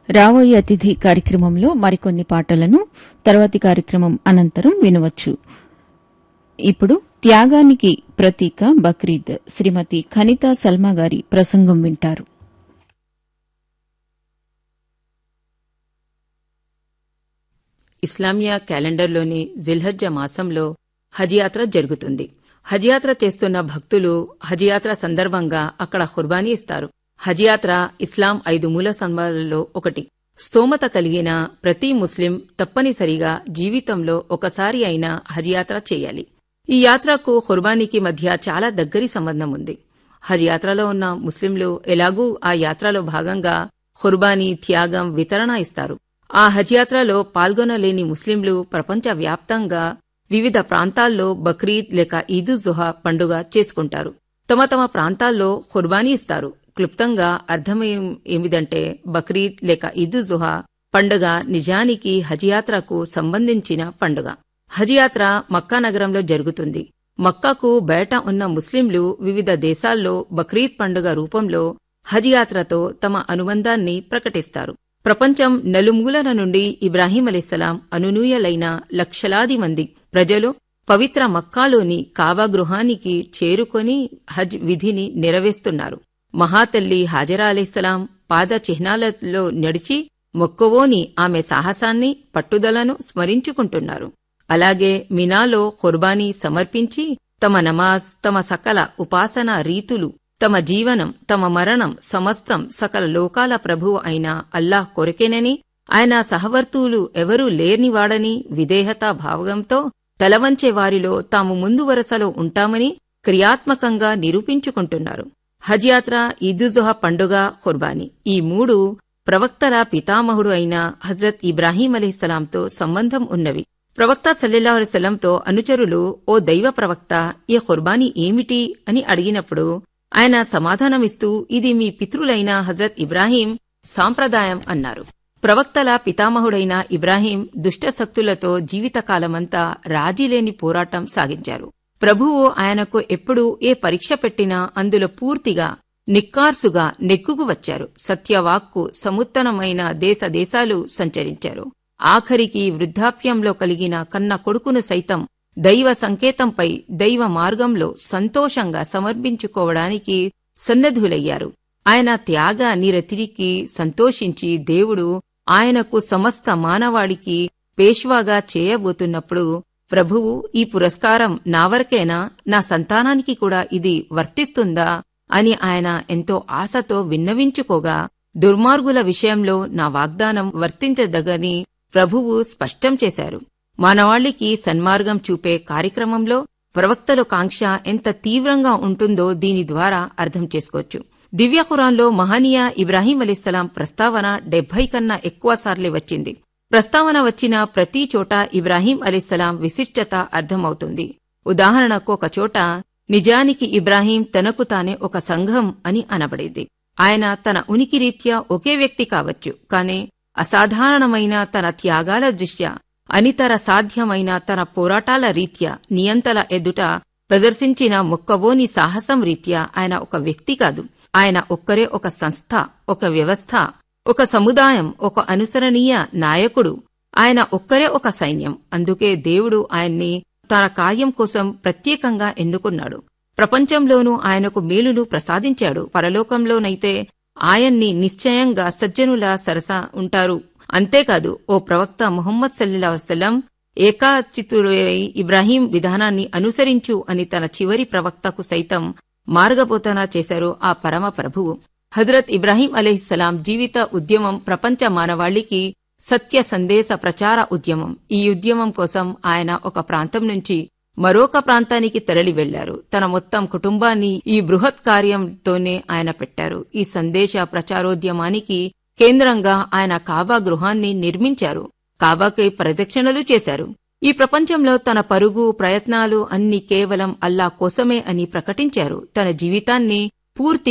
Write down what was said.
రాబోయే అతిథి కార్యక్రమంలో మరికొన్ని పాటలను తర్వాతి కార్యక్రమం అనంతరం వినవచ్చు ఇప్పుడు త్యాగానికి ప్రతీక బక్రీద్ శ్రీమతి ఖనితా సల్మా గారి ప్రసంగం వింటారు ఇస్లామియా క్యాలెండర్లోని జిల్హజ్జ మాసంలో హజ్ యాత్ర జరుగుతుంది హజ్ యాత్ర చేస్తున్న భక్తులు హజ్ యాత్ర సందర్భంగా అక్కడ ఖుర్బానీ ఇస్తారు హజ్ యాత్ర ఇస్లాం ఐదు మూల సంబాలలో ఒకటి స్తోమత కలిగిన ప్రతి ముస్లిం తప్పనిసరిగా జీవితంలో ఒకసారి అయినా హజ్ యాత్ర చేయాలి ఈ యాత్రకు ఖుర్బానీకి మధ్య చాలా దగ్గరి సంబంధం ఉంది హజ్ యాత్రలో ఉన్న ముస్లింలు ఎలాగూ ఆ యాత్రలో భాగంగా ఖుర్బానీ త్యాగం వితరణ ఇస్తారు ఆ హజ్ యాత్రలో పాల్గొనలేని ముస్లింలు ప్రపంచవ్యాప్తంగా వివిధ ప్రాంతాల్లో బక్రీద్ లేక ఈదు జుహా పండుగ చేసుకుంటారు తమ తమ ప్రాంతాల్లో ఖుర్బానీ ఇస్తారు క్లుప్తంగా అర్థమేం ఏమిదంటే బక్రీద్ లేక ఈదు జుహా పండుగ నిజానికి హజ్ యాత్రకు సంబంధించిన పండుగ హజ్ యాత్ర మక్కా నగరంలో జరుగుతుంది మక్కాకు బయట ఉన్న ముస్లింలు వివిధ దేశాల్లో బక్రీద్ పండుగ రూపంలో హజ్ యాత్రతో తమ అనుబంధాన్ని ప్రకటిస్తారు ప్రపంచం నలుమూలల నుండి ఇబ్రాహీం అలీస్లాం అనునూయలైన లక్షలాది మంది ప్రజలు పవిత్ర మక్కాలోని కావా గృహానికి చేరుకొని హజ్ విధిని నెరవేస్తున్నారు మహాతల్లి హాజరా అలీస్లాం పాద చిహ్నాలలో నడిచి మొక్కవోని ఆమె సాహసాన్ని పట్టుదలను స్మరించుకుంటున్నారు అలాగే మినాలో ఖుర్బానీ సమర్పించి తమ నమాజ్ తమ సకల ఉపాసనా రీతులు తమ జీవనం తమ మరణం సమస్తం సకల లోకాల ప్రభువు అయిన అల్లాహ్ కొరకేనని ఆయన సహవర్తువులు ఎవరూ లేనివాడని విధేయతా భావంతో తలవంచే వారిలో తాము ముందు వరసలో ఉంటామని క్రియాత్మకంగా నిరూపించుకుంటున్నారు హజ్ యాత్ర ఈదుజుహా పండుగ ఖుర్బానీ ఈ మూడు ప్రవక్తల పితామహుడు అయిన హజరత్ ఇబ్రాహీం అలీస్లాంతో సంబంధం ఉన్నవి ప్రవక్త సల్లెల్లా అలైస్లంతో అనుచరులు ఓ దైవ ప్రవక్త ఈ ఖుర్బానీ ఏమిటి అని అడిగినప్పుడు ఆయన సమాధానమిస్తూ ఇది మీ పితృలైన హజరత్ ఇబ్రాహీం సాంప్రదాయం అన్నారు ప్రవక్తల పితామహుడైన ఇబ్రాహీం దుష్టశక్తులతో జీవితకాలమంతా రాజీలేని పోరాటం సాగించారు ప్రభువు ఆయనకు ఎప్పుడు ఏ పరీక్ష పెట్టినా అందులో పూర్తిగా నిక్కార్సుగా నెక్కుకు వచ్చారు సత్యవాక్కు సముత్తనమైన దేశ దేశాలు సంచరించారు ఆఖరికి వృద్ధాప్యంలో కలిగిన కన్న కొడుకును సైతం దైవ సంకేతంపై దైవ మార్గంలో సంతోషంగా సమర్పించుకోవడానికి సన్నద్ధులయ్యారు ఆయన త్యాగ నిరతిరికి సంతోషించి దేవుడు ఆయనకు సమస్త మానవాడికి పేష్వాగా చేయబోతున్నప్పుడు ప్రభువు ఈ పురస్కారం నా వరకేనా నా సంతానానికి కూడా ఇది వర్తిస్తుందా అని ఆయన ఎంతో ఆశతో విన్నవించుకోగా దుర్మార్గుల విషయంలో నా వాగ్దానం వర్తించదగని ప్రభువు స్పష్టం చేశారు మానవాళికి సన్మార్గం చూపే కార్యక్రమంలో ప్రవక్తల కాంక్ష ఎంత తీవ్రంగా ఉంటుందో దీని ద్వారా అర్థం చేసుకోవచ్చు దివ్య ఖురాన్లో మహనీయ ఇబ్రాహీం అలీస్లాం ప్రస్తావన డెబ్బై కన్నా ఎక్కువ సార్లే వచ్చింది ప్రస్తావన వచ్చిన ప్రతి చోట ఇబ్రాహీం అలీస్లాం విశిష్టత అర్థమవుతుంది ఉదాహరణకు ఒక చోట నిజానికి ఇబ్రాహీం తనకు తానే ఒక సంఘం అని అనబడేది ఆయన తన ఉనికి రీత్యా ఒకే వ్యక్తి కావచ్చు కాని అసాధారణమైన తన త్యాగాల దృష్ట్యా అనితర సాధ్యమైన తన పోరాటాల రీత్యా నియంతల ఎదుట ప్రదర్శించిన మొక్కవోని సాహసం రీత్యా ఆయన ఒక వ్యక్తి కాదు ఆయన ఒక్కరే ఒక సంస్థ ఒక వ్యవస్థ ఒక సముదాయం ఒక అనుసరణీయ నాయకుడు ఆయన ఒక్కరే ఒక సైన్యం అందుకే దేవుడు ఆయన్ని తన కార్యం కోసం ప్రత్యేకంగా ఎన్నుకున్నాడు ప్రపంచంలోనూ ఆయనకు మేలును ప్రసాదించాడు పరలోకంలోనైతే ఆయన్ని నిశ్చయంగా సజ్జనుల సరస ఉంటారు అంతేకాదు ఓ ప్రవక్త ముహమ్మద్ సల్లిల్లా వసల్లం ఏకాచితుడై ఇబ్రాహీం విధానాన్ని అనుసరించు అని తన చివరి ప్రవక్తకు సైతం మార్గపోతన చేశారు ఆ పరమ ప్రభువు హజరత్ ఇబ్రాహీం అలీహిస్సలాం జీవిత ఉద్యమం ప్రపంచ మానవాళికి సత్య సందేశ ప్రచార ఉద్యమం ఈ ఉద్యమం కోసం ఆయన ఒక ప్రాంతం నుంచి మరొక ప్రాంతానికి తరలి వెళ్లారు తన మొత్తం కుటుంబాన్ని ఈ బృహత్ కార్యంతోనే ఆయన పెట్టారు ఈ సందేశ ప్రచారోద్యమానికి కేంద్రంగా ఆయన కాబా గృహాన్ని నిర్మించారు కాబాకై ప్రదక్షిణలు చేశారు ఈ ప్రపంచంలో తన పరుగు ప్రయత్నాలు అన్ని కేవలం అల్లా కోసమే అని ప్రకటించారు తన జీవితాన్ని పూర్తి